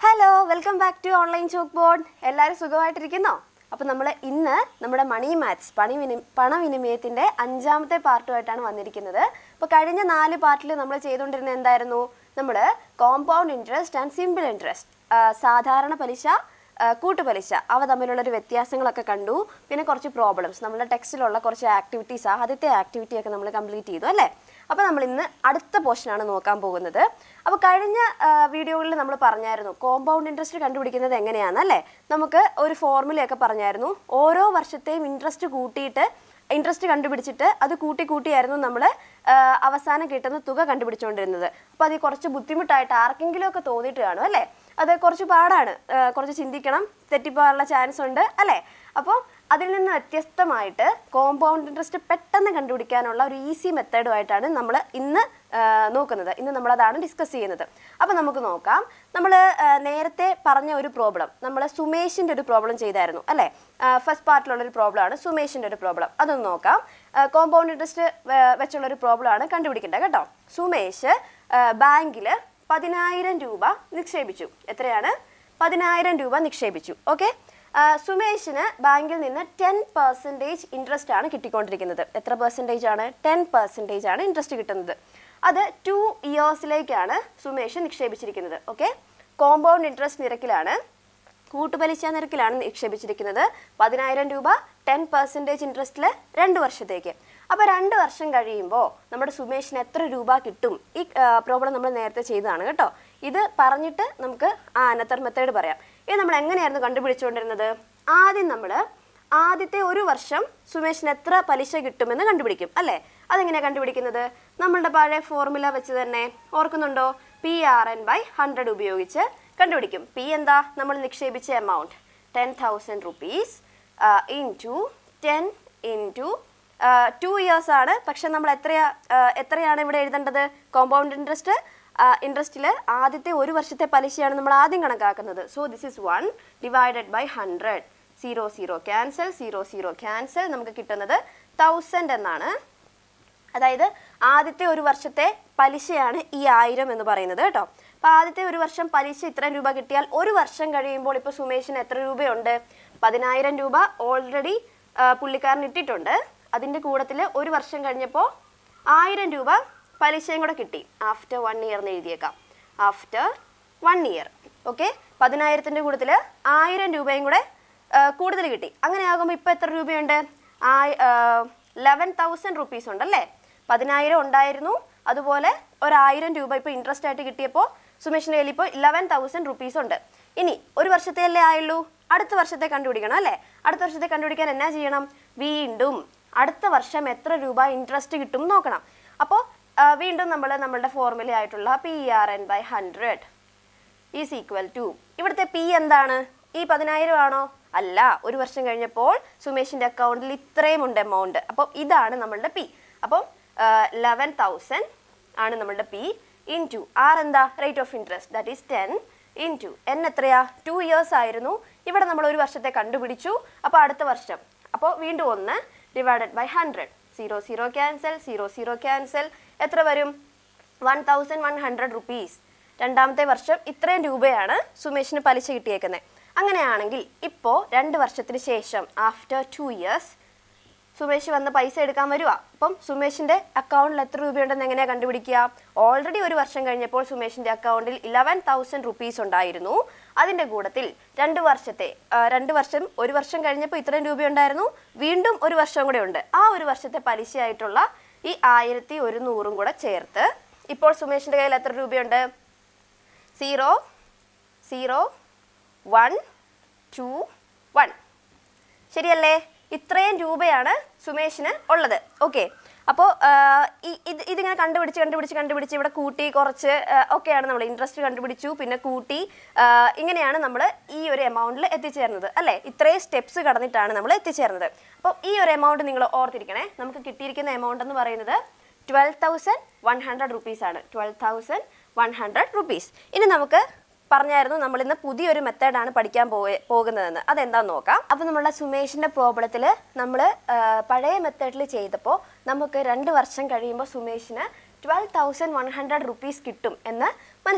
hello welcome back to online chalkboard എല്ലാവരും സുഖമായിട്ടിരിക്കുന്നോ അപ്പോൾ നമ്മൾ ഇന്ന് നമ്മുടെ മണി മാത്സ് പണി വിനി പണവിനിമയത്തിൻ്റെ അഞ്ചാമത്തെ പാർട്ടുമായിട്ടാണ് വന്നിരിക്കുന്നത് അപ്പോൾ കഴിഞ്ഞ നാല് പാർട്ടിൽ നമ്മൾ ചെയ്തുകൊണ്ടിരുന്നത് എന്തായിരുന്നു നമ്മൾ compound interest and simple interest സാധാരണ പലിശ ആ, കൂട്ടുപലിശ അവ തമ്മിലുള്ള ഒരു വ്യത്യാസങ്ങളൊക്കെ കണ്ടു പിന്നെ കുറച്ച് പ്രോബ്ലംസ് നമ്മുടെ ടെക്സ്റ്റിലുള്ള കുറച്ച് ആക്ടിവിറ്റീസ് ആദ്യത്തെ ആക്ടിവിറ്റി ഒക്കെ നമ്മൾ കംപ്ലീറ്റ് ചെയ്തു അല്ലേ അപ്പോൾ നമ്മൾ ഇന്ന് അടുത്ത പോർഷനാണ് നോക്കാൻ പോകുന്നത് അപ്പോൾ കഴിഞ്ഞ വീഡിയോകളിൽ നമ്മൾ പറഞ്ഞായിരുന്നു കോമ്പൗണ്ട് ഇൻട്രസ്റ്റ് കണ്ടുപിടിക്കുന്നത് എങ്ങനെയാണെന്നല്ലേ നമുക്ക് ഒരു ഫോർമുലയൊക്കെ പറഞ്ഞായിരുന്നു ഓരോ വർഷത്തെയും ഇൻട്രസ്റ്റ് കൂട്ടിയിട്ട് ഇൻട്രസ്റ്റ് കണ്ടുപിടിച്ചിട്ട് അത് കൂട്ടി കൂട്ടിയായിരുന്നു നമ്മൾ അവസാനം കിട്ടുന്ന തുക കണ്ടുപിടിച്ചുകൊണ്ടിരുന്നത് അപ്പോൾ അത് കുറച്ച് ബുദ്ധിമുട്ടായിട്ട് ആർക്കെങ്കിലും ഒക്കെ തോന്നിയിട്ട് കാണും അല്ലേ അത് കുറച്ച് പാടാണ് ആ, കുറച്ച് ചിന്തിക്കണം തെറ്റിപ്പോകാനുള്ള ചാൻസ് ഉണ്ട് അല്ലേ അപ്പോൾ അതിൽ നിന്ന് വ്യത്യസ്തമായിട്ട് കോമ്പൗണ്ട് ഇൻട്രസ്റ്റ് പെട്ടെന്ന് കണ്ടുപിടിക്കാനുള്ള ഒരു ഈസി മെത്തേഡുമായിട്ടാണ് നമ്മൾ ഇന്ന് ആ, നോക്കുന്നത് ഇന്ന് നമ്മളതാണ് ഡിസ്കസ് ചെയ്യുന്നത് അപ്പോൾ നമുക്ക് നോക്കാം നമ്മൾ നേരത്തെ പറഞ്ഞ ഒരു പ്രോബ്ലം നമ്മൾ സുമേഷിൻ്റെ ഒരു പ്രോബ്ലം ചെയ്തായിരുന്നു അല്ലേ ഫസ്റ്റ് പാർട്ടിലുള്ള ഒരു പ്രോബ്ലം ആണ് സുമേഷിൻ്റെ ഒരു പ്രോബ്ലം അതൊന്ന് നോക്കാം കോമ്പൗണ്ട് ഇൻട്രസ്റ്റ് വെച്ചുള്ള ഒരു പ്രോബ്ലം ആണ് കണ്ടുപിടിക്കേണ്ടത് കേട്ടോ സുമേഷ് ബാങ്കിൽ പതിനായിരം രൂപ നിക്ഷേപിച്ചു എത്രയാണ് പതിനായിരം രൂപ നിക്ഷേപിച്ചു ഓക്കെ സുമേഷിന് ബാങ്കിൽ നിന്ന് ടെൻ പെർസെൻറ്റേജ് ഇൻട്രസ്റ്റ് ആണ് കിട്ടിക്കൊണ്ടിരിക്കുന്നത് എത്ര പെർസെൻറ്റേജ് ആണ് ടെൻ പെർസെൻറ്റേജ് ആണ് ഇൻട്രസ്റ്റ് കിട്ടുന്നത് അത് ടു ഇയേഴ്സിലേക്കാണ് സുമേഷ് നിക്ഷേപിച്ചിരിക്കുന്നത് ഓക്കെ കോമ്പൗണ്ട് ഇൻട്രസ്റ്റ് നിരക്കിലാണ് കൂട്ടുപലിശ നിരക്കിലാണ് നിക്ഷേപിച്ചിരിക്കുന്നത് പതിനായിരം രൂപ ടെൻ പെർസെൻറ്റേജ് ഇൻട്രസ്റ്റിൽ രണ്ട് വർഷത്തേക്ക് അപ്പോൾ രണ്ട് വർഷം കഴിയുമ്പോൾ നമ്മുടെ സുമേഷിന് എത്ര രൂപ കിട്ടും ഈ പ്രോബ്ലം നമ്മൾ നേരത്തെ ചെയ്തതാണ് കേട്ടോ ഇത് പറഞ്ഞിട്ട് നമുക്ക് ആ അനത്തർ മെത്തേഡ് പറയാം ഇത് നമ്മൾ എങ്ങനെയായിരുന്നു കണ്ടുപിടിച്ചുകൊണ്ടിരുന്നത് ആദ്യം നമ്മൾ ആദ്യത്തെ ഒരു വർഷം സുമേഷിന് എത്ര പലിശ കിട്ടുമെന്ന് കണ്ടുപിടിക്കും അല്ലേ അതെങ്ങനെയാണ് കണ്ടുപിടിക്കുന്നത് നമ്മളുടെ പഴയ ഫോർമുല വെച്ച് തന്നെ ഓർക്കുന്നുണ്ടോ P R N by hundred ഉപയോഗിച്ച് കണ്ടുപിടിക്കും പി എന്താ നമ്മൾ നിക്ഷേപിച്ച amount ten thousand rupees into ten into two years ആണ് പക്ഷെ നമ്മൾ എത്രയാ ആ, എത്രയാണ് ഇവിടെ എഴുതേണ്ടത് കോമ്പൗണ്ട് ഇൻട്രസ്റ്റ് ഇൻട്രസ്റ്റിൽ ആദ്യത്തെ ഒരു വർഷത്തെ പലിശയാണ് നമ്മൾ ആദ്യം കണക്കാക്കുന്നത് so this is one divided by hundred zero zero cancel zero zero cancel നമുക്ക് കിട്ടുന്നത് തൗസൻഡ് എന്നാണ് അതായത് ആദ്യത്തെ ഒരു വർഷത്തെ പലിശയാണ് ഈ ആയിരം എന്ന് പറയുന്നത് കേട്ടോ അപ്പോൾ ആദ്യത്തെ ഒരു വർഷം പലിശ ഇത്രയും രൂപ കിട്ടിയാൽ ഒരു വർഷം കഴിയുമ്പോൾ ഇപ്പോൾ സുമേഷിന് എത്ര രൂപയുണ്ട് പതിനായിരം രൂപ ഓൾറെഡി പുള്ളിക്കാരൻ ഇട്ടിട്ടുണ്ട് അതിൻ്റെ കൂട്ടത്തിൽ ഒരു വർഷം കഴിഞ്ഞപ്പോൾ ആയിരം രൂപ പലിശയും കൂടെ കിട്ടി ആഫ്റ്റർ വൺ ഇയർ എന്ന് എഴുതിയേക്കാം ആഫ്റ്റർ വൺ ഇയർ ഓക്കെ പതിനായിരത്തിൻ്റെ കൂട്ടത്തിൽ ആയിരം രൂപയും കൂടെ കൂടുതൽ കിട്ടി അങ്ങനെ ആകുമ്പോൾ ഇപ്പോൾ എത്ര രൂപയുണ്ട് ലെവൻ തൗസൻഡ് റുപ്പീസ് ഉണ്ടല്ലേ പതിനായിരം ഉണ്ടായിരുന്നു അതുപോലെ ഒരായിരം രൂപ ഇപ്പോൾ ഇൻട്രസ്റ്റ് ആയിട്ട് കിട്ടിയപ്പോൾ സുമേഷിൻ്റെ കയ്യിൽ ഇപ്പോൾ ഇലവൻ തൗസൻഡ് റുപ്പീസ് ഉണ്ട് ഇനി ഒരു വർഷത്തെയല്ലേ ആയുള്ളൂ അടുത്ത വർഷത്തെ കണ്ടുപിടിക്കണം അല്ലേ അടുത്ത വർഷത്തെ കണ്ടുപിടിക്കാൻ എന്നാ ചെയ്യണം വീണ്ടും അടുത്ത വർഷം എത്ര രൂപ ഇൻട്രസ്റ്റ് കിട്ടും എന്ന് നോക്കണം അപ്പോൾ വീണ്ടും നമ്മൾ നമ്മളുടെ ഫോർമുല ആയിട്ടുള്ള P R N by hundred is equal to ഇവിടുത്തെ പി എന്താണ് ഈ പതിനായിരം ആണോ അല്ല ഒരു വർഷം കഴിഞ്ഞപ്പോൾ സുമേഷിന്റെ അക്കൗണ്ടിൽ ഇത്രയും ഉണ്ട് എമൗണ്ട് അപ്പോൾ ഇതാണ് നമ്മളുടെ പി അപ്പം ലെവൻ തൗസൻഡ് ആണ് നമ്മളുടെ പി ഇൻ ടു ആർ എന്താ rate of interest that is ten into N എത്രയാ ടു ഇയേഴ്സ് ആയിരുന്നു ഇവിടെ നമ്മൾ ഒരു വർഷത്തെ കണ്ടുപിടിച്ചു അപ്പോൾ അടുത്ത വർഷം അപ്പോൾ വീണ്ടും ഒന്ന് divided by hundred zero zero cancel zero zero cancel എത്ര വരും one thousand one hundred rupees രണ്ടാമത്തെ വർഷം ഇത്രയും രൂപയാണ് സുമേഷിന് പലിശ കിട്ടിയേക്കുന്നത് അങ്ങനെയാണെങ്കിൽ ഇപ്പോൾ രണ്ട് വർഷത്തിന് ശേഷം ആഫ്റ്റർ ടു ഇയേഴ്സ് സുമേഷ് വന്ന് പൈസ എടുക്കാൻ വരുക അപ്പം സുമേഷിന്റെ അക്കൗണ്ടിൽ എത്ര രൂപയുണ്ടെന്ന് എങ്ങനെയാണ് കണ്ടുപിടിക്കുക ഓൾറെഡി ഒരു വർഷം കഴിഞ്ഞപ്പോൾ സുമേഷിന്റെ അക്കൗണ്ടിൽ ഇലവൻ തൗസൻഡ് റുപ്പീസ് ഉണ്ടായിരുന്നു അതിന്റെ കൂട്ടത്തിൽ രണ്ട് വർഷത്തെ ആ, രണ്ട് വർഷം ഒരു വർഷം കഴിഞ്ഞപ്പോൾ ഇത്രയും രൂപയുണ്ടായിരുന്നു വീണ്ടും ഒരു വർഷം കൂടെ ഉണ്ട് ആ ഒരു വർഷത്തെ പലിശയായിട്ടുള്ള ഈ ആയിരത്തി ഒരുന്നൂറും കൂടെ ചേർത്ത് ഇപ്പോൾ സുമേഷിന്റെ കയ്യിൽ എത്ര രൂപയുണ്ട് zero zero one two one ശരിയല്ലേ ഇത്രയും രൂപയാണ് സുമേഷിന് ഉള്ളത് ഓക്കെ അപ്പോൾ ഇത് ഇതിങ്ങനെ കണ്ടുപിടിച്ച് കണ്ടുപിടിച്ച് കണ്ടുപിടിച്ച് ഇവിടെ കൂട്ടി കുറച്ച് ആ, ഒക്കെയാണ് നമ്മൾ ഇൻട്രസ്റ്റ് കണ്ടുപിടിച്ചു പിന്നെ കൂട്ടി ആ, ഇങ്ങനെയാണ് നമ്മൾ ഈ ഒരു എമൗണ്ടിൽ എത്തിച്ചേർന്നത് അല്ലേ ഇത്രയും സ്റ്റെപ്സ് കടന്നിട്ടാണ് നമ്മൾ എത്തിച്ചേർന്നത് അപ്പോൾ ഈ ഒരു എമൗണ്ട് നിങ്ങൾ ഓർത്തിരിക്കണേ നമുക്ക് കിട്ടിയിരിക്കുന്ന എമൗണ്ട് എന്ന് പറയുന്നത് twelve thousand one hundred rupees ആണ് twelve thousand one hundred rupees ഇനി നമുക്ക് പറഞ്ഞായിരുന്നു നമ്മൾ ഇന്ന് പുതിയൊരു മെത്തേഡാണ് പഠിക്കാൻ പോയ പോകുന്നതെന്ന് അതെന്താന്ന് നോക്കാം അപ്പോൾ നമ്മളുടെ സുമേഷിന്റെ പ്രോബ്ലത്തിൽ നമ്മൾ പഴയ മെത്തേഡിൽ ചെയ്തപ്പോൾ നമുക്ക് രണ്ട് വർഷം കഴിയുമ്പോൾ സുമേഷിന് twelve thousand one hundred rupees കിട്ടും എന്ന് മനസ്സിലായി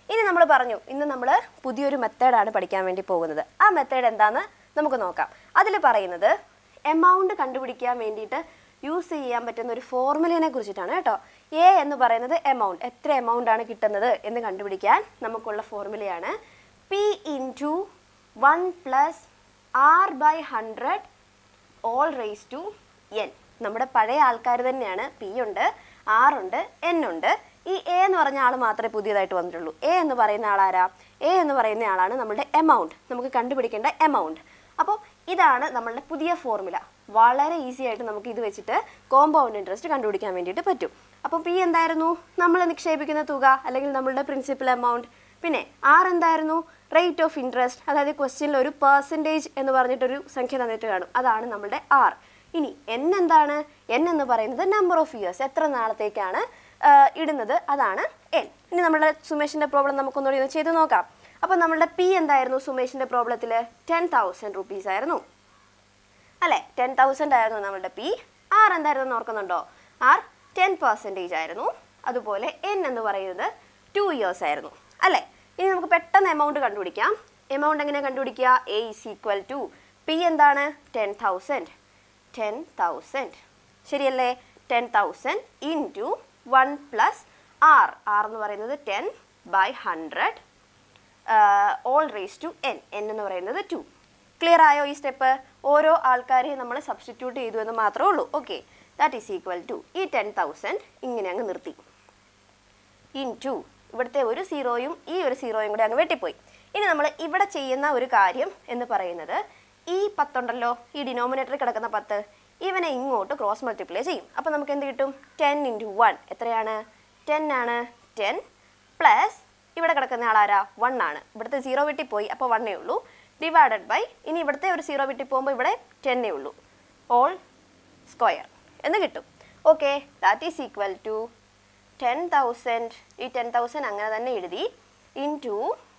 ഇനി നമ്മൾ പറഞ്ഞു ഇന്ന് നമ്മൾ പുതിയൊരു മെത്തേഡാണ് പഠിക്കാൻ വേണ്ടി പോകുന്നത് ആ മെത്തേഡ് എന്താന്ന് നമുക്ക് നോക്കാം അതിൽ പറയുന്നത് എമൗണ്ട് കണ്ടുപിടിക്കാൻ വേണ്ടിയിട്ട് യൂസ് ചെയ്യാൻ പറ്റുന്ന ഒരു ഫോർമുലേനെ കുറിച്ചിട്ടാണ് കേട്ടോ എ എന്ന് പറയുന്നത് എമൗണ്ട് എത്ര എമൗണ്ട് ആണ് കിട്ടുന്നത് എന്ന് കണ്ടുപിടിക്കാൻ നമുക്കുള്ള ഫോർമുലയാണ് P into one plus R by hundred whole raise to N നമ്മുടെ പഴയ ആൾക്കാർ തന്നെയാണ് പി ഉണ്ട് ആർ ഉണ്ട് എൻ ഉണ്ട് ഈ എ എന്ന് പറഞ്ഞ ആൾ മാത്രമേ പുതിയതായിട്ട് വന്നിട്ടുള്ളൂ എ എന്ന് പറയുന്ന ആളാരാ എ എന്ന് പറയുന്ന ആളാണ് നമ്മുടെ എമൗണ്ട് നമുക്ക് കണ്ടുപിടിക്കേണ്ട എമൗണ്ട് അപ്പോൾ ഇതാണ് നമ്മളുടെ പുതിയ ഫോർമുല വളരെ ഈസി ആയിട്ട് നമുക്ക് ഇത് വെച്ചിട്ട് കോമ്പൗണ്ട് ഇൻട്രസ്റ്റ് കണ്ടുപിടിക്കാൻ വേണ്ടിയിട്ട് പറ്റും അപ്പം പി എന്തായിരുന്നു നമ്മൾ നിക്ഷേപിക്കുന്ന തുക അല്ലെങ്കിൽ നമ്മളുടെ പ്രിൻസിപ്പൽ എമൗണ്ട് പിന്നെ ആർ എന്തായിരുന്നു റേറ്റ് ഓഫ് ഇൻട്രസ്റ്റ് അതായത് ക്വസ്റ്റ്യനിൽ ഒരു പെർസെൻറ്റേജ് എന്ന് പറഞ്ഞിട്ടൊരു സംഖ്യ തന്നിട്ട് കാണും അതാണ് നമ്മളുടെ ആർ ഇനി എൻ എന്താണ് എൻ എന്ന് പറയുന്നത് നമ്പർ ഓഫ് ഇയേഴ്സ് എത്ര നാളത്തേക്കാണ് ആ, ഇടുന്നത് അതാണ് എൻ ഇനി നമ്മുടെ സുമേഷിൻ്റെ പ്രോബ്ലം നമുക്കൊന്നുകൂടി ഒന്ന് ചെയ്ത് നോക്കാം അപ്പോൾ നമ്മളുടെ പി എന്തായിരുന്നു സുമേഷിൻ്റെ പ്രോബ്ലത്തിൽ ടെൻ തൗസൻഡ് റുപ്പീസ് ആയിരുന്നു അല്ലേ ടെൻ തൗസൻഡ് ആയിരുന്നു നമ്മളുടെ പി ആർ എന്തായിരുന്നു എന്ന് ഓർക്കുന്നുണ്ടോ ആർ ടെൻ പെർസെൻറ്റേജ് ആയിരുന്നു അതുപോലെ എൻ എന്ന് പറയുന്നത് ടു ഇയേഴ്സ് ആയിരുന്നു അല്ലേ ഇനി നമുക്ക് പെട്ടെന്ന് എമൗണ്ട് കണ്ടുപിടിക്കാം എമൗണ്ട് എങ്ങനെ കണ്ടുപിടിക്കുക A is equal to P എന്താണ് ടെൻ തൗസൻഡ് ടെൻ തൗസൻഡ് ശരിയല്ലേ ten thousand into one plus R R എന്ന് പറയുന്നത് ten by hundred whole raise to N N എന്ന് പറയുന്നത് ടു ക്ലിയർ ആയോ ഈ സ്റ്റെപ്പ് ഓരോ ആൾക്കാരെയും നമ്മൾ സബ്സ്റ്റിറ്റ്യൂട്ട് ചെയ്തു എന്ന് മാത്രമേ ഉള്ളൂ okay that is equal to ഈ ടെൻ തൗസൻഡ് ഇങ്ങനെ അങ്ങ് നിർത്തി ഇൻ ടു ഇവിടുത്തെ ഒരു സീറോയും ഈ ഒരു സീറോയും കൂടെ അങ്ങ് വെട്ടിപ്പോയി ഇനി നമ്മൾ ഇവിടെ ചെയ്യുന്ന ഒരു കാര്യം എന്ന് പറയുന്നത് ഈ പത്തുണ്ടല്ലോ ഈ ഡിനോമിനേറ്ററിൽ കിടക്കുന്ന പത്ത് ഇവനെ ഇങ്ങോട്ട് ക്രോസ് മൾട്ടിപ്ലൈ ചെയ്യും അപ്പോൾ നമുക്ക് എന്ത് കിട്ടും ടെൻ ഇൻറ്റു വൺ എത്രയാണ് ടെൻ ആണ് ടെൻ പ്ലസ് ഇവിടെ കിടക്കുന്ന ആളാരാ വൺ ആണ് ഇവിടുത്തെ സീറോ വെട്ടിപ്പോയി അപ്പോൾ വണ്ണേ ഉള്ളൂ ഡിവൈഡഡ് ബൈ ഇനി ഇവിടുത്തെ ഒരു സീറോ വെട്ടി പോകുമ്പോൾ ഇവിടെ ടെന്നേ ഉള്ളൂ ഓൾ സ്ക്വയർ എന്ന് കിട്ടും okay that is equal to ten thousand ഈ ടെൻ തൗസൻഡ് അങ്ങനെ തന്നെ എഴുതി into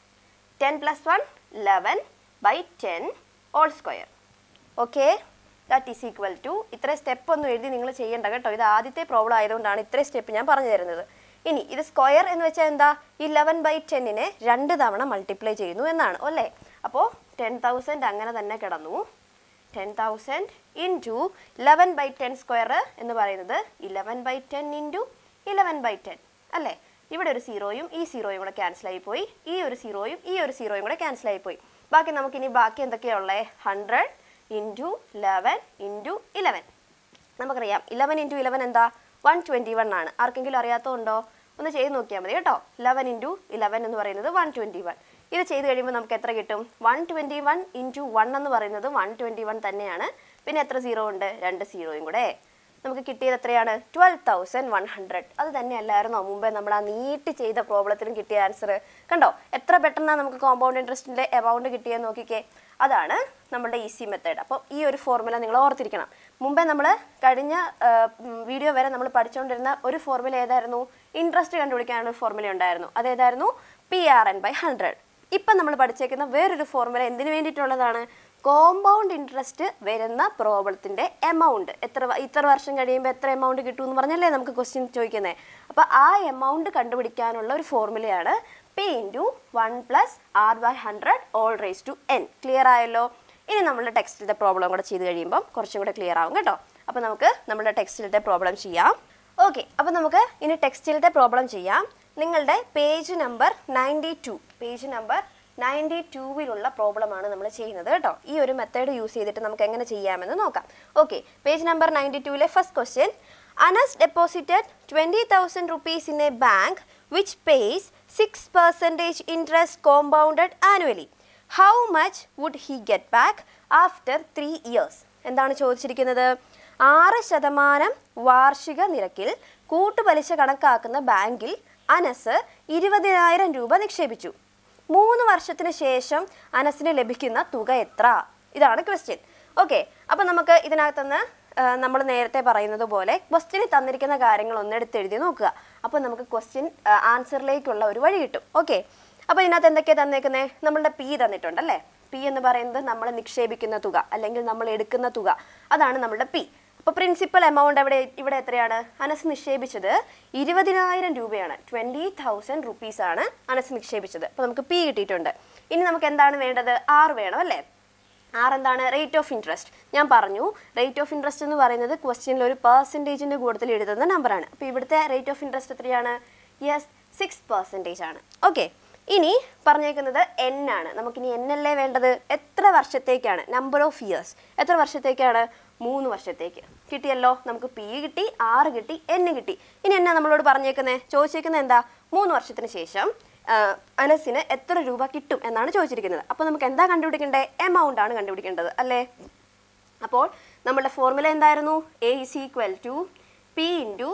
ten plus one eleven by ten whole square okay that is equal to ഇത്രയും സ്റ്റെപ്പ് ഒന്നും എഴുതി നിങ്ങൾ ചെയ്യേണ്ട കേട്ടോ ഇത് ആദ്യത്തെ പ്രോബ്ലം ആയതുകൊണ്ടാണ് ഇത്രയും സ്റ്റെപ്പ് ഞാൻ പറഞ്ഞു തരുന്നത് ഇനി ഇത് സ്ക്വയർ എന്ന് വെച്ചാൽ എന്താ ഈ ലെവൻ ബൈ ടെന്നിനെ രണ്ട് തവണ മൾട്ടിപ്ലൈ ചെയ്യുന്നു എന്നാണ് അല്ലേ അപ്പോൾ ടെൻ തൗസൻഡ് അങ്ങനെ തന്നെ കിടന്നു ten thousand into eleven by ten square എന്ന് പറയുന്നത് eleven by ten into eleven by ten അല്ലേ ഇവിടെ ഒരു സീറോയും ഈ സീറോയും കൂടെ ക്യാൻസൽ ആയി പോയി ഈ ഒരു സീറോയും ഈ ഒരു സീറോയും കൂടെ ക്യാൻസൽ ആയി പോയി ബാക്കി നമുക്കിനി ബാക്കി എന്തൊക്കെയാ ഉള്ളത് hundred into eleven into eleven നമുക്കറിയാം ഇലവൻ ഇൻറ്റു ഇലവൻ എന്താ വൺ ട്വൻറ്റി വൺ ആണ് ആർക്കെങ്കിലും അറിയാത്തതുണ്ടോ ഒന്ന് ചെയ്ത് നോക്കിയാൽ മതി കേട്ടോ ലെവൻ ഇൻറ്റു ഇലവൻ എന്ന് പറയുന്നത് വൺ ട്വൻറ്റി വൺ ഇത് ചെയ്ത് കഴിയുമ്പോൾ നമുക്ക് എത്ര കിട്ടും one twenty one into one എന്ന് പറയുന്നത് വൺ ട്വൻറ്റി വൺ തന്നെയാണ് പിന്നെ എത്ര സീറോ ഉണ്ട് രണ്ട് സീറോയും കൂടെ നമുക്ക് കിട്ടിയത് എത്രയാണ് ട്വൽവ് തൗസൻഡ് വൺ ഹൺഡ്രഡ് അത് തന്നെയല്ലായിരുന്നോ മുമ്പേ നമ്മൾ ആ നീട്ടി ചെയ്ത പ്രോബ്ലത്തിനും കിട്ടിയ ആൻസർ കണ്ടോ എത്ര പെട്ടെന്നാണ് നമുക്ക് കോമ്പൗണ്ട് ഇൻട്രസ്റ്റിൻ്റെ എമൗണ്ട് കിട്ടിയെന്ന് നോക്കിക്കേ അതാണ് നമ്മുടെ ഈസി മെത്തേഡ് അപ്പോൾ ഈ ഒരു ഫോർമുല നിങ്ങൾ ഓർത്തിരിക്കണം മുമ്പേ നമ്മൾ കഴിഞ്ഞ വീഡിയോ വരെ നമ്മൾ പഠിച്ചുകൊണ്ടിരുന്ന ഒരു ഫോർമുല ഏതായിരുന്നു ഇൻട്രസ്റ്റ് കണ്ടുപിടിക്കാനുള്ള ഒരു ഫോർമുല ഉണ്ടായിരുന്നു അതേതായിരുന്നു P R N by hundred ഇപ്പം നമ്മൾ പഠിച്ചേക്കുന്ന വേറൊരു ഫോർമുല എന്തിനു വേണ്ടിയിട്ടുള്ളതാണ് കോമ്പൗണ്ട് ഇൻട്രസ്റ്റ് വരുന്ന പ്രോബ്ലത്തിൻ്റെ എമൗണ്ട് എത്ര വ- ഇത്ര വർഷം കഴിയുമ്പോൾ എത്ര എമൗണ്ട് കിട്ടും എന്ന് പറഞ്ഞല്ലേ നമുക്ക് ക്വസ്റ്റ്യൻ ചോദിക്കുന്നത് അപ്പോൾ ആ എമൗണ്ട് കണ്ടുപിടിക്കാനുള്ള ഒരു ഫോർമുലയാണ് P into one plus R by hundred whole raise to N clear ആയല്ലോ ഇനി നമ്മളുടെ ടെക്സ്റ്റിലത്തെ പ്രോബ്ലം കൂടെ ചെയ്ത് കഴിയുമ്പോൾ കുറച്ചും കൂടെ ക്ലിയർ ആവും കേട്ടോ അപ്പോൾ നമുക്ക് നമ്മുടെ ടെക്സ്റ്റിലത്തെ പ്രോബ്ലം ചെയ്യാം ഓക്കെ അപ്പോൾ നമുക്ക് ഇനി ടെക്സ്റ്റിലത്തെ പ്രോബ്ലം ചെയ്യാം നിങ്ങളുടെ page number ninety two page number ninety ടൂവിലുള്ള പ്രോബ്ലമാണ് നമ്മൾ ചെയ്യുന്നത് കേട്ടോ ഈ ഒരു മെത്തേഡ് യൂസ് ചെയ്തിട്ട് നമുക്ക് എങ്ങനെ ചെയ്യാമെന്ന് നോക്കാം ഓക്കെ പേജ് നമ്പർ നയൻറ്റി ടൂവിലെ first question Anas deposited twenty thousand rupees in a bank which pays six percentage interest compounded annually how much would he get back after three years എന്താണ് ചോദിച്ചിരിക്കുന്നത് ആറ് ശതമാനം വാർഷിക നിരക്കിൽ കൂട്ടുപലിശ കണക്കാക്കുന്ന ബാങ്കിൽ അനസ് ഇരുപതിനായിരം രൂപ നിക്ഷേപിച്ചു മൂന്ന് വർഷത്തിന് ശേഷം അനസിന് ലഭിക്കുന്ന തുക എത്ര ഇതാണ് ക്വസ്റ്റ്യൻ ഓക്കെ അപ്പം നമുക്ക് ഇതിനകത്തുനിന്ന് നമ്മൾ നേരത്തെ പറയുന്നത് പോലെ ക്വസ്റ്റ്യനിൽ തന്നിരിക്കുന്ന കാര്യങ്ങൾ ഒന്നെടുത്ത് എഴുതി നോക്കുക അപ്പോൾ നമുക്ക് ക്വസ്റ്റ്യൻ ആൻസറിലേക്കുള്ള ഒരു വഴി കിട്ടും ഓക്കെ അപ്പോൾ ഇതിനകത്ത് എന്തൊക്കെയാണ് തന്നേക്കുന്നത് നമ്മളുടെ പി തന്നിട്ടുണ്ട് അല്ലേ പി എന്ന് പറയുന്നത് നമ്മൾ നിക്ഷേപിക്കുന്ന തുക അല്ലെങ്കിൽ നമ്മൾ എടുക്കുന്ന തുക അതാണ് നമ്മളുടെ പി അപ്പോൾ പ്രിൻസിപ്പൽ എമൗണ്ട് എവിടെ ഇവിടെ എത്രയാണ് അനസ് നിക്ഷേപിച്ചത് ഇരുപതിനായിരം രൂപയാണ് ട്വൻറ്റി തൗസൻഡ് റുപ്പീസാണ് അനസ് നിക്ഷേപിച്ചത് അപ്പോൾ നമുക്ക് പി കിട്ടിയിട്ടുണ്ട് ഇനി നമുക്ക് എന്താണ് വേണ്ടത് ആർ വേണം അല്ലേ ആർ എന്താണ് റേറ്റ് ഓഫ് ഇൻട്രസ്റ്റ് ഞാൻ പറഞ്ഞു റേറ്റ് ഓഫ് ഇൻട്രസ്റ്റ് എന്ന് പറയുന്നത് ക്വസ്റ്റ്യനിൽ ഒരു പെർസെൻറ്റേജിൻ്റെ കൂട്ടത്തിൽ എഴുതുന്ന നമ്പറാണ് അപ്പോൾ ഇവിടുത്തെ റേറ്റ് ഓഫ് ഇൻട്രസ്റ്റ് എത്രയാണ് യെസ് സിക്സ് പെർസെൻറ്റേജ് ആണ് ഓക്കെ ഇനി പറഞ്ഞേക്കുന്നത് എൻ ആണ് നമുക്കിനി എൻ അല്ലേ വേണ്ടത് എത്ര വർഷത്തേക്കാണ് നമ്പർ ഓഫ് ഇയേഴ്സ് എത്ര വർഷത്തേക്കാണ് മൂന്ന് വർഷത്തേക്ക് കിട്ടിയല്ലോ നമുക്ക് പി കിട്ടി ആറ് കിട്ടി എൻ കിട്ടി ഇനി എന്നാ നമ്മളോട് പറഞ്ഞേക്കുന്നത് ചോദിച്ചേക്കുന്നത് എന്താ മൂന്ന് വർഷത്തിന് ശേഷം ആ, അനസിന് എത്ര രൂപ കിട്ടും എന്നാണ് ചോദിച്ചിരിക്കുന്നത് അപ്പോൾ നമുക്ക് എന്താ കണ്ടുപിടിക്കേണ്ടത് എമൗണ്ട് ആണ് കണ്ടുപിടിക്കേണ്ടത് അല്ലേ അപ്പോൾ നമ്മുടെ ഫോർമുല എന്തായിരുന്നു A is equal to P into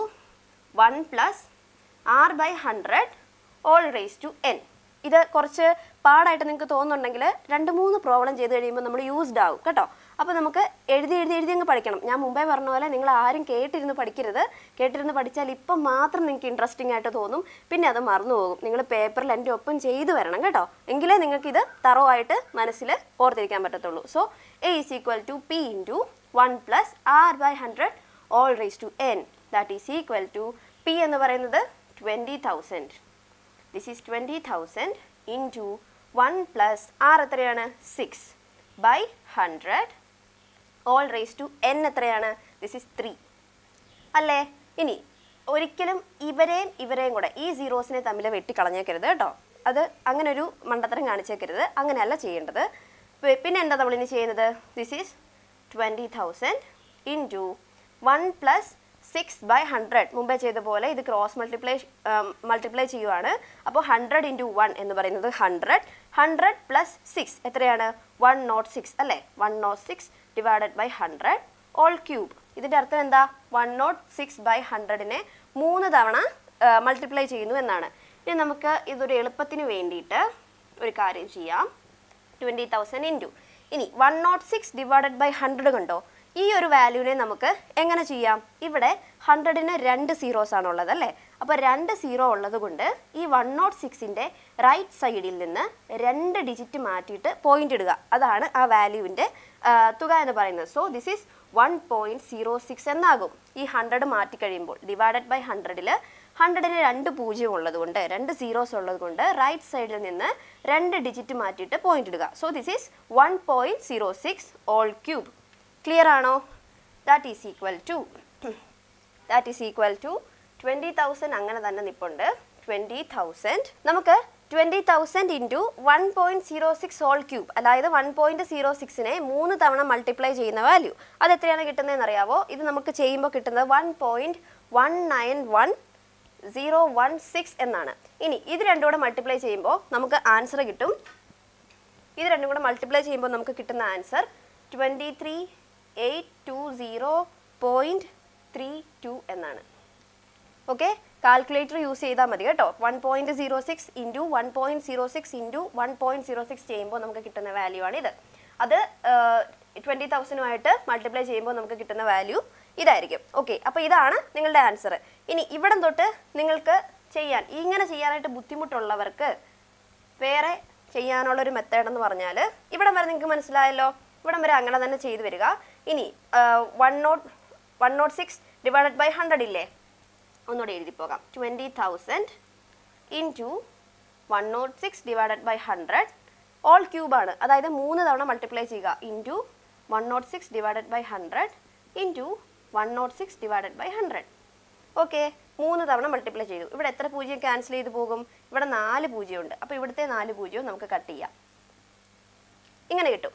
one plus R by hundred whole raise to N ഇത് കുറച്ച് പാടായിട്ട് നിങ്ങൾക്ക് തോന്നുന്നുണ്ടെങ്കിൽ രണ്ട് മൂന്ന് പ്രോബ്ലം ചെയ്ത് കഴിയുമ്പോൾ നമ്മൾ യൂസ്ഡ് ആവും കേട്ടോ അപ്പോൾ നമുക്ക് എഴുതി എഴുതി എഴുതി അങ്ങ് പഠിക്കണം ഞാൻ മുമ്പേ പറഞ്ഞ പോലെ നിങ്ങൾ ആരും കേട്ടിരുന്ന് പഠിക്കരുത് കേട്ടിരുന്ന് പഠിച്ചാൽ ഇപ്പം മാത്രം നിങ്ങൾക്ക് ഇൻട്രസ്റ്റിംഗ് ആയിട്ട് തോന്നും പിന്നെ അത് മറന്നു പോകും നിങ്ങൾ പേപ്പറിൽ എൻ്റെ ഒപ്പം ചെയ്തു വരണം കേട്ടോ എങ്കിലേ നിങ്ങൾക്ക് ഇത് തറോ ആയിട്ട് മനസ്സിൽ ഓർത്തിരിക്കാൻ പറ്റത്തുള്ളൂ so A is equal to P into one plus R by hundred whole raise to N that is equal to P എന്ന് പറയുന്നത് twenty thousand this is twenty thousand into one plus R എത്രയാണ് six by hundred whole raise to N എത്രയാണ് this is three അല്ലേ ഇനി ഒരിക്കലും ഇവരെയും ഇവരെയും കൂടെ ഈ സീറോസിനെ തമ്മിൽ വെട്ടിക്കളഞ്ഞേക്കരുത് കേട്ടോ അത് അങ്ങനെ ഒരു മണ്ടത്തരം കാണിച്ചേക്കരുത് അങ്ങനെയല്ല ചെയ്യേണ്ടത് പി- പിന്നെ എന്താ നമ്മളിനി ചെയ്യുന്നത് this is twenty thousand into one plus six by hundred മുമ്പേ ചെയ്ത പോലെ ഇത് ക്രോസ് മൾട്ടിപ്ലൈ മൾട്ടിപ്ലൈ ചെയ്യുവാണ് അപ്പോൾ ഹൺഡ്രഡ് ഇൻറ്റു വൺ എന്ന് പറയുന്നത് ഹൺഡ്രഡ് ഹൺഡ്രഡ് പ്ലസ് സിക്സ് എത്രയാണ് വൺ നോട്ട് സിക്സ് അല്ലേ one naught six divided by hundred whole cube ഇതിൻ്റെ അർത്ഥം എന്താ വൺ നോട്ട് സിക്സ് ബൈ ഹൺഡ്രഡിനെ മൂന്ന് തവണ മൾട്ടിപ്ലൈ ചെയ്യുന്നു എന്നാണ് ഇനി നമുക്ക് ഇതൊരു എളുപ്പത്തിന് വേണ്ടിയിട്ട് ഒരു കാര്യം ചെയ്യാം ട്വൻറ്റി തൗസൻഡ് ഇൻറ്റു ഇനി one naught six divided by hundred കണ്ടോ ഈ ഒരു വാല്യൂവിനെ നമുക്ക് എങ്ങനെ ചെയ്യാം ഇവിടെ ഹൺഡ്രഡിന് രണ്ട് സീറോസ് ആണുള്ളത് അല്ലേ അപ്പോൾ രണ്ട് സീറോ ഉള്ളത് കൊണ്ട് ഈ വൺ നോട്ട് സിക്സിൻ്റെ റൈറ്റ് സൈഡിൽ നിന്ന് രണ്ട് ഡിജിറ്റ് മാറ്റിയിട്ട് പോയിന്റ് ഇടുക അതാണ് ആ വാല്യൂവിൻ്റെ തുക എന്ന് പറയുന്നത് so this is one point zero six എന്നാകും ഈ ഹൺഡ്രഡ് മാറ്റി കഴിയുമ്പോൾ ഡിവൈഡഡ് ബൈ ഹൺഡ്രഡിൽ ഹൺഡ്രഡിന് രണ്ട് പൂജ്യം ഉള്ളത് കൊണ്ട് രണ്ട് സീറോസ് ഉള്ളത് കൊണ്ട് റൈറ്റ് സൈഡിൽ നിന്ന് രണ്ട് ഡിജിറ്റ് മാറ്റിയിട്ട് പോയിന്റ് ഇടുക so this is one point zero six whole cube clear ആണോ that is equal to that is equal to twenty thousand അങ്ങനെ തന്നെ നിപ്പുണ്ട് ട്വൻറ്റി തൗസൻഡ് നമുക്ക് twenty thousand into one point zero six whole cube അതായത് one point zero സിക്സിനെ മൂന്ന് തവണ multiply ചെയ്യുന്ന വാല്യൂ അത് എത്രയാണ് കിട്ടുന്നതെന്ന് അറിയാവോ ഇത് നമുക്ക് ചെയ്യുമ്പോൾ കിട്ടുന്നത് one point one nine one zero one six എന്നാണ് ഇനി ഇത് രണ്ടും കൂടെ മൾട്ടിപ്ലൈ ചെയ്യുമ്പോൾ നമുക്ക് ആൻസർ കിട്ടും ഇത് രണ്ടും കൂടെ മൾട്ടിപ്ലൈ ചെയ്യുമ്പോൾ നമുക്ക് കിട്ടുന്ന answer twenty three eight two zero point three two എന്നാണ് ഓക്കെ കാൽക്കുലേറ്റർ യൂസ് ചെയ്താൽ മതി കേട്ടോ one point zero six into one point zero six into one point zero six ചെയ്യുമ്പോൾ നമുക്ക് കിട്ടുന്ന വാല്യൂ ആണ് ഇത് അത് ട്വൻറ്റി തൗസൻഡുമായിട്ട് മൾട്ടിപ്ലൈ ചെയ്യുമ്പോൾ നമുക്ക് കിട്ടുന്ന വാല്യൂ ഇതായിരിക്കും ഓക്കെ അപ്പോൾ ഇതാണ് നിങ്ങളുടെ ആൻസർ ഇനി ഇവിടം തൊട്ട് നിങ്ങൾക്ക് ചെയ്യാൻ ഇങ്ങനെ ചെയ്യാനായിട്ട് ബുദ്ധിമുട്ടുള്ളവർക്ക് വേറെ ചെയ്യാനുള്ള ഒരു മെത്തേഡ് എന്ന് പറഞ്ഞാൽ ഇവിടം വരെ നിങ്ങൾക്ക് മനസ്സിലായല്ലോ ഇവിടം വരെ അങ്ങനെ തന്നെ ചെയ്തു വരിക ഇനി one naught one naught six divided by hundred ഇല്ലേ ഒന്നുകൂടി എഴുതി പോകാം twenty thousand into one naught six divided by hundred whole ക്യൂബാണ് അതായത് മൂന്ന് തവണ മൾട്ടിപ്ലൈ ചെയ്യുക into one naught six divided by hundred into one naught six divided by hundred okay മൂന്ന് തവണ മൾട്ടിപ്ലൈ ചെയ്തു ഇവിടെ എത്ര പൂജ്യം ക്യാൻസൽ ചെയ്ത് പോകും ഇവിടെ നാല് പൂജ്യമുണ്ട് അപ്പോൾ ഇവിടുത്തെ നാല് പൂജ്യവും നമുക്ക് കട്ട് ചെയ്യാം ഇങ്ങനെ കിട്ടും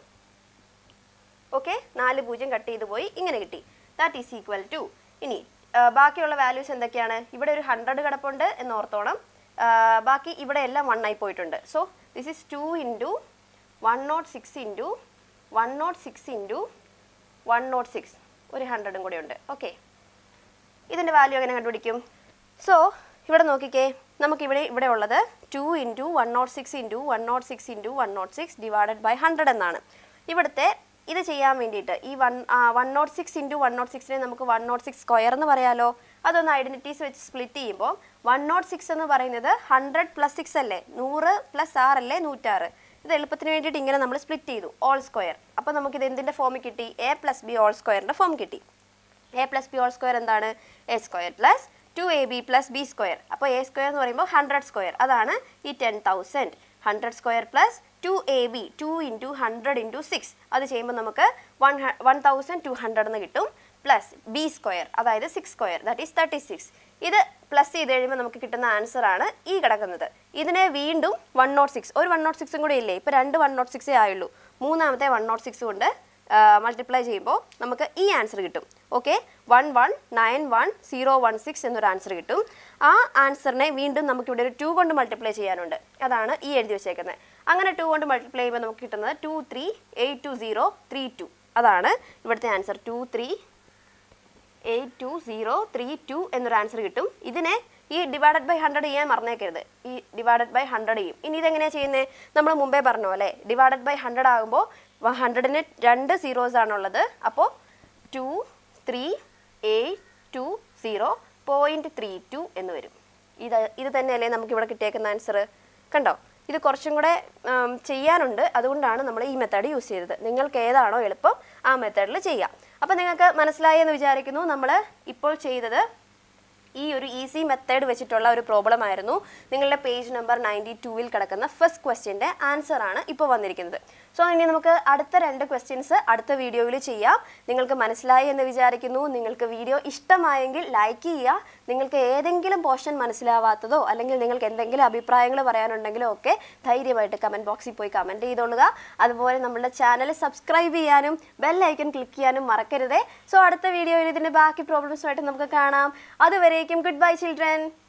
ഓക്കെ നാല് പൂജ്യം കട്ട് ചെയ്ത് പോയി ഇങ്ങനെ കിട്ടി ദാറ്റ് ഈസ് ഈക്വൽ ടു ഇനി ആ, ബാക്കിയുള്ള വാല്യൂസ് എന്തൊക്കെയാണ് ഇവിടെ ഒരു ഹൺഡ്രഡ് കിടപ്പുണ്ട് എന്ന് ഓർത്തോണം ആ, ബാക്കി ഇവിടെ എല്ലാം വൺ ആയി പോയിട്ടുണ്ട് so this is two into one naught six into one naught six into one naught six ഒരു ഹൺഡ്രഡും കൂടെ ഉണ്ട് ഓക്കെ ഇതിൻ്റെ വാല്യൂ എങ്ങനെ കണ്ടുപിടിക്കും സോ ഇവിടെ നോക്കിക്കേ നമുക്കിവിടെ ഇവിടെ ഉള്ളത് two into one naught six into one naught six into one naught six divided by hundred എന്നാണ് ഇവിടുത്തെ ഇത് ചെയ്യാൻ വേണ്ടിയിട്ട് ഈ one one naught six into one naught സിക്സിനെ നമുക്ക് വൺ നോട്ട് സിക്സ് സ്ക്വയർ എന്ന് പറയാലോ അതൊന്ന് ഐഡൻറ്റിറ്റീസ് വെച്ച് സ്പ്ലിറ്റ് ചെയ്യുമ്പോൾ വൺ നോട്ട് സിക്സ് എന്ന് പറയുന്നത് ഹൺഡ്രഡ് പ്ലസ് സിക്സ് അല്ലേ നൂറ് പ്ലസ് ആറ് അല്ലേ നൂറ്റാറ് ഇത് എളുപ്പത്തിന് വേണ്ടിയിട്ട് ഇങ്ങനെ നമ്മൾ സ്പ്ലിറ്റ് ചെയ്തു ഓൾ സ്ക്വയർ അപ്പോൾ നമുക്കിത് എന്തിൻ്റെ ഫോം കിട്ടി എ പ്ലസ് ബി ഓൾ സ്ക്വയറിൻ്റെ ഫോം കിട്ടി A plus B whole square എന്താണ് A square plus two A B plus B square അപ്പോൾ എ സ്ക്വയർ എന്ന് പറയുമ്പോൾ ഹൺഡ്രഡ് സ്ക്വയർ അതാണ് ഈ ten thousand hundred square plus two A B two into hundred into six അത് ചെയ്യുമ്പോൾ നമുക്ക് one one thousand two hundred എന്ന് കിട്ടും പ്ലസ് ബി സ്ക്വയർ അതായത് six square that is thirty six ഇത് പ്ലസ് ചെയ്ത് കഴിയുമ്പോൾ നമുക്ക് കിട്ടുന്ന ആൻസർ ആണ് ഈ കിടക്കുന്നത് ഇതിനെ വീണ്ടും വൺ നോട്ട് സിക്സ് ഒരു വൺ നോട്ട് സിക്സും കൂടി ഇല്ലേ ഇപ്പോൾ രണ്ട് വൺ നോട്ട് സിക്സേ ആയുള്ളൂ മൂന്നാമത്തെ വൺ നോട്ട് സിക്സ് കൊണ്ട് മൾട്ടിപ്ലൈ ചെയ്യുമ്പോൾ നമുക്ക് ഈ ആൻസർ കിട്ടും okay one one nine one zero one six എന്നൊരു ആൻസർ കിട്ടും ആ ആൻസറിനെ വീണ്ടും നമുക്കിവിടെ ഒരു ടു കൊണ്ട് മൾട്ടിപ്ലൈ ചെയ്യാനുണ്ട് അതാണ് ഈ എഴുതി വെച്ചേക്കുന്നത് അങ്ങനെ ടു കൊണ്ട് മൾട്ടിപ്ലൈ ചെയ്യുമ്പോൾ നമുക്ക് കിട്ടുന്നത് two three eight two zero three two അതാണ് ഇവിടുത്തെ answer two three eight two zero three two എന്നൊരു ആൻസർ കിട്ടും ഇതിനെ ഈ ഡിവൈഡഡ് ബൈ ഹൺഡ്രഡ് ചെയ്യാൻ മറന്നേക്കരുത് ഈ ഡിവൈഡഡ് ബൈ ഹൺഡ്രഡ് ചെയ്യും ഇനി ഇതെങ്ങനെയാണ് ചെയ്യുന്നത് നമ്മൾ മുമ്പേ പറഞ്ഞ പോലെ ഡിവൈഡഡ് ബൈ ഹൺഡ്രഡ് ആകുമ്പോൾ ഹൺഡ്രഡിന് രണ്ട് സീറോസ് ആണുള്ളത് അപ്പോൾ two three eight two zero point three two എന്ന് വരും ഇത് ഇത് തന്നെയല്ലേ നമുക്ക് ഇവിടെ കിട്ടിയേക്കുന്ന ആൻസർ കണ്ടോ ഇത് കുറച്ചും കൂടെ ഉം, ചെയ്യാനുണ്ട് അതുകൊണ്ടാണ് നമ്മൾ ഈ മെത്തേഡ് യൂസ് ചെയ്തത് നിങ്ങൾക്ക് ഏതാണോ എളുപ്പം ആ മെത്തേഡിൽ ചെയ്യാം അപ്പോൾ നിങ്ങൾക്ക് മനസ്സിലായി എന്ന് വിചാരിക്കുന്നു നമ്മൾ ഇപ്പോൾ ചെയ്തത് ഈ ഒരു ഈസി മെത്തേഡ് വെച്ചിട്ടുള്ള ഒരു പ്രോബ്ലം ആയിരുന്നു നിങ്ങളുടെ പേജ് നമ്പർ നയൻറ്റി ടൂവിൽ കിടക്കുന്ന ഫസ്റ്റ് ക്വസ്റ്റ്യൻ്റെ ആൻസർ ആണ് ഇപ്പോൾ വന്നിരിക്കുന്നത് സോ ഇനി നമുക്ക് അടുത്ത രണ്ട് ക്വസ്റ്റ്യൻസ് അടുത്ത വീഡിയോയിൽ ചെയ്യാം നിങ്ങൾക്ക് മനസ്സിലായി എന്ന് വിചാരിക്കുന്നു നിങ്ങൾക്ക് വീഡിയോ ഇഷ്ടമായെങ്കിൽ ലൈക്ക് ചെയ്യുക നിങ്ങൾക്ക് ഏതെങ്കിലും പോർഷൻ മനസ്സിലാവാത്തതോ അല്ലെങ്കിൽ നിങ്ങൾക്ക് എന്തെങ്കിലും അഭിപ്രായങ്ങൾ പറയാനുണ്ടെങ്കിലോ ഒക്കെ ധൈര്യമായിട്ട് കമൻറ്റ് ബോക്സിൽ പോയി കമൻറ്റ് ചെയ്തോളുക അതുപോലെ നമ്മുടെ ചാനൽ സബ്സ്ക്രൈബ് ചെയ്യാനും ബെൽ ഐക്കൺ ക്ലിക്ക് ചെയ്യാനും മറക്കരുതേ സോ അടുത്ത വീഡിയോയിൽ ഇതിൻ്റെ ബാക്കി പ്രോബ്ലംസുമായിട്ട് നമുക്ക് കാണാം അതുവരേക്കും ഗുഡ് ബൈ ചിൽഡ്രൻ